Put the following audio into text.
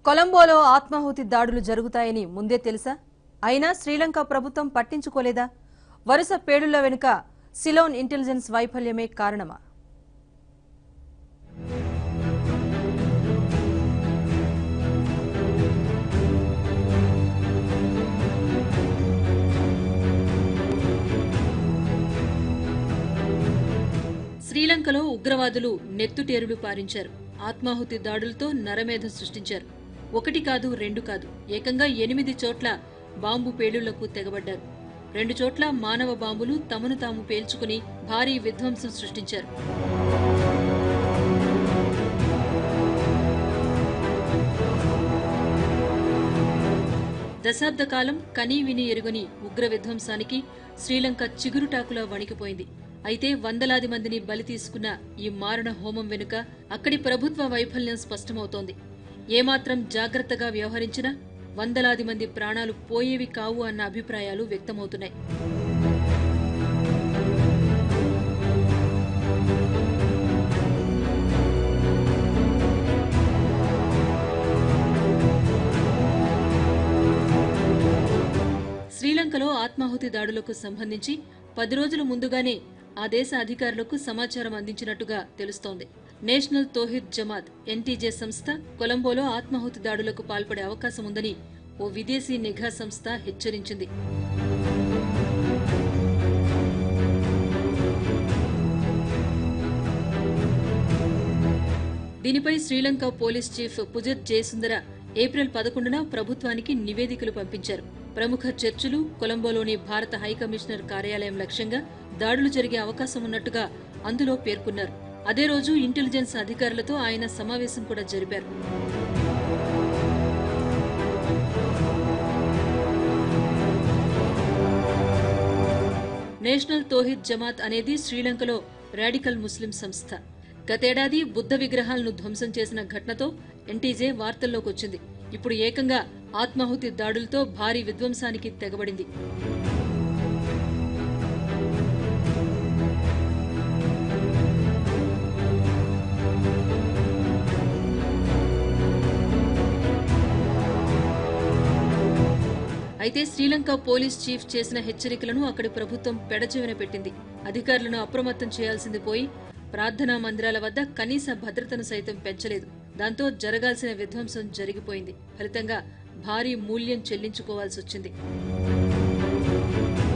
కొలంబోలో ఆత్మాహుతి దాడులు జరుగుతాయని ముందే తెలుసా అయినా శ్రీలంక ప్రభుత్వం పట్టించుకోలేదా వరుస పేలుళ్ల వెనుక సిలోన్ ఇంటెలిజెన్స్ వైఫల్యమే కారణమా శ్రీలంకలో ఉగ్రవాదులు నెత్తుటేరులు పారించారు ఆత్మాహుతి దాడులతో నరమేధ సృష్టించారు ఒకటి కాదు రెండు కాదు ఏకంగా ఎనిమిది చోట్ల బాంబు పేలుళ్లకు తెగబడ్డారు రెండు చోట్ల మానవ బాంబులు తమను తాము పేల్చుకుని భారీ విధ్వంసం సృష్టించారు దశాబ్ద కాలం కనీ విని ఎరుగని ఉగ్ర విధ్వంసానికి శ్రీలంక చిగురుటాకులా వణికిపోయింది అయితే వందలాది మందిని బలి తీసుకున్న ఈ మారణ హోమం వెనుక అక్కడి ప్రభుత్వ వైఫల్యం స్పష్టమవుతోంది ఏమాత్రం జాగ్రత్తగా వ్యవహరించినా వందలాది మంది ప్రాణాలు పోయేవి కావు అన్న అభిప్రాయాలు వ్యక్తమవుతున్నాయి శ్రీలంకలో ఆత్మాహుతి దాడులకు సంబంధించి పది రోజుల ముందుగానే ఆ దేశ అధికారులకు సమాచారం అందించినట్టుగా తెలుస్తోంది నేషనల్ తోహిద్ జమాత్ ఎన్టీజే సంస్థ కొలంబోలో ఆత్మాహుతి దాడులకు పాల్పడే అవకాశం ఉందని ఓ విదేశీ నిఘా సంస్థ హెచ్చరించింది దీనిపై Sri Lanka police chief Pujith Jayasundara April పదకొండున ప్రభుత్వానికి నివేదికలు పంపించారు ప్రముఖ చర్చిలు కొలంబోలోని భారత హైకమిషనర్ కార్యాలయం లక్ష్యంగా దాడులు జరిగే అవకాశం ఉన్నట్టుగా అందులో పేర్కొన్నారు అదే రోజు ఇంటెలిజెన్స్ అధికారులతో ఆయన సమావేశం కూడా జరిపారు నేషనల్ తోహిద్ జమాత్ అనేది శ్రీలంకలో రాడికల్ ముస్లిం సంస్థ గతేడాది బుద్ధ విగ్రహాలను ధ్వంసం చేసిన ఘటనతో ఎన్టీజే వార్తల్లోకి వచ్చింది ఇప్పుడు ఏకంగా ఆత్మాహుతి దాడులతో భారీ విధ్వంసానికి తెగబడింది అయితే శ్రీలంక పోలీస్ చీఫ్ చేసిన హెచ్చరికలను అక్కడి ప్రభుత్వం పెడచెవిన పెట్టింది అధికారులను అప్రమత్తం చేయాల్సింది పోయి ప్రార్థనా మందిరాల వద్ద కనీస భద్రతను సైతం పెంచలేదు దాంతో జరగాల్సిన విధ్వంసం జరిగిపోయింది ఫలితంగా భారీ మూల్యం చెల్లించుకోవాల్సి వచ్చింది